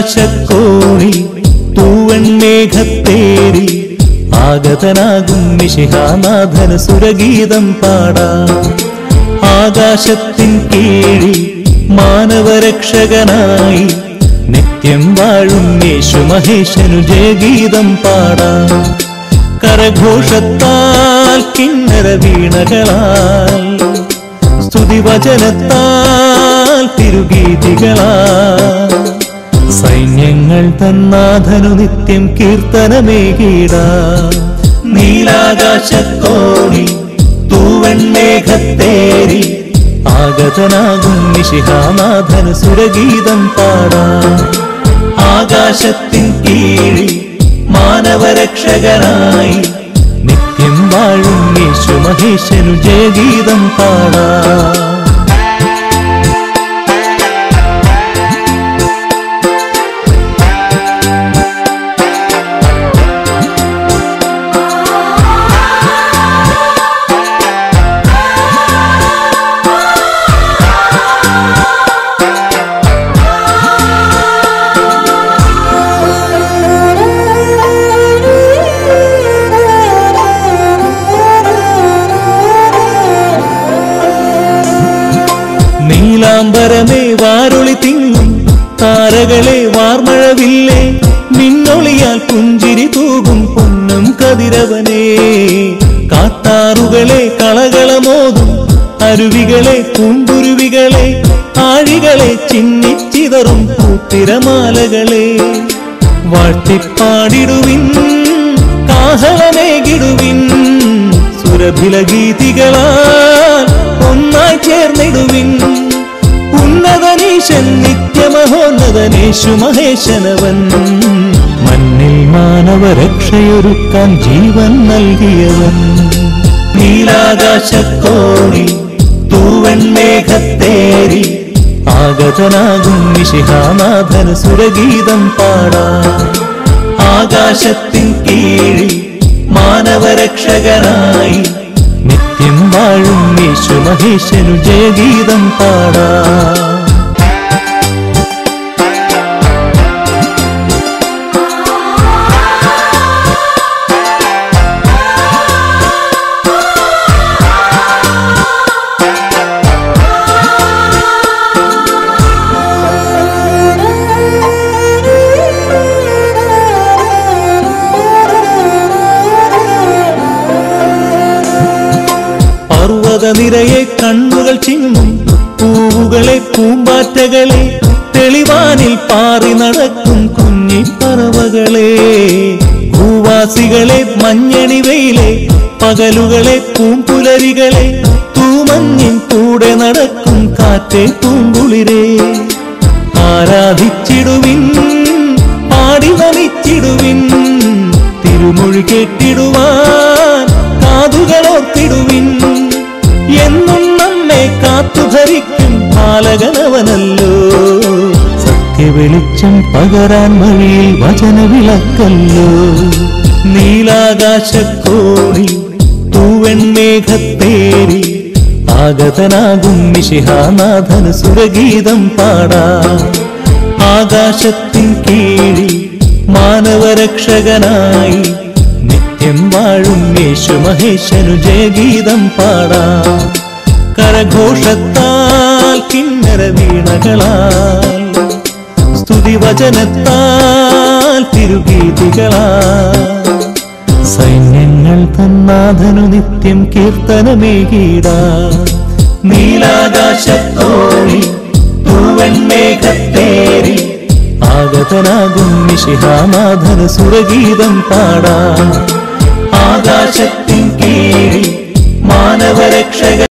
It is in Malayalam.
നീലാകാശക്കോണിൽ തൂവൻ മേഘത്തേരി ആഗതനാകും മിശിഹാനാഥന സുരഗീതം പാടാം ആകാശത്തിൻ കീഴിൽ മാനവരക്ഷകനായി നിത്യം വാഴും യേശു മഹേശനു ജയഗീതം പാടാം കരഘോഷത്താൽ കിന്നര വീണകളാൽ സ്തുതിവചനത്താൽ തിരുഗീതികളാൽ സൈന്യങ്ങൾ തന്നാഥനു നിത്യം കീർത്തനമേകീട നീലാകാശക്കോണി തൂവൻ മേഘത്തേരി ആഗതനാകും നിശിഹാനാഥന് സുരഗീതം പാടാം ആകാശത്തിൻ കീഴിൽ മാനവരക്ഷകനായി നിത്യം വാഴും യേശു മഹേശനു ജയഗീതം പാടാം നീലാംബരമേ വാരുളി തിങ്ങും താരകളെ വാർമഴവില്ലേ മിന്നൊളിയാൽ പുഞ്ചിരി തൂകും പൊന്നും കതിരവനേ കാട്ടാറുകളെ കളകളമോതും അരുവികളെ പൂങ്കുരുവികളെ ആഴികളെ ചിന്നിച്ചിതറും പൂത്തിരമാലകളെ വാഴ്ത്തിപ്പാടിടുവിൻ കാഹളമേകിടുവിൻ സുരഭില ഗീതികളാൽ ഒന്നായി ചേർന്നിടുവിൻ ഉന്നതനീശൻ നിത്യമഹോന്നതനേശു മഹേശനവൻ മണ്ണിൽ മാനവരക്ഷയൊരുക്കാൻ ജീവൻ നൽകിയവൻ നീലാകാശക്കോണി തൂവൻ മേഘത്തേരി ആഗതനാകും നിശിഹാനാഥന് സുരഗീതം പാടാം ആകാശത്തിൻ കീഴിൽ മാനവരക്ഷകനായി നിത്യം വാഴും യേശു മഹേശനു ജയഗീതം പാടാം പർവ്വതനിരയെ കണ്ണുകൾ ചിങ്ങും പൂവുകളെ പൂമ്പാറ്റകളെ തെളിവാനിൽ പാറി നടക്കും കുഞ്ഞിപ്പറവകളെ ഭൂവാസികളെ മഞ്ഞണി വെയിലെ പകലുകളെ പൂമ്പുലരികളെ തൂമഞ്ഞിൻ കൂടെ നടക്കും കാറ്റെ പൂങ്കുളിരെ ആരാധിച്ചിടുവിൻ പാടി നമിച്ചിടുവിൻ തിരുമൊഴി കേട്ടിടുവാൻ കാതുകളോർത്തിടുവിൻ എന്നും നമ്മെ കാത്തുഭരിക്കും പാലകനവനല്ലോ സത്യവെളിച്ചം പകരാൻ വഴിയിൽ വചനവിളക്കല്ലോ നീലാകാശക്കോണി തൂവൻ മേഘത്തേരി ആഗതനാകും നിശിഹാനാഥന് സുരഗീതം പാടാം ആകാശത്തിൻ കീഴിൽ മാനവരക്ഷകനായി നിത്യം വാഴും യേശു മഹേശനു ജയഗീതം പാടാം കരഘോഷത്താൽ കിന്നര വീണകളാൽ സ്തുതിവചനത്താൽ തിരുഗീതികളാൽ സൈന്യങ്ങൾ തന്നാഥനു നിത്യം കീർത്തനമേകീട നീലാകാശത്തോളി തൂവൻ മേഘത്തേരി ആഗതനാകും നിശിഹാനാഥന് സുരഗീതം പാടാം ആകാശത്തിൻ കീഴിൽ മാനവരക്ഷക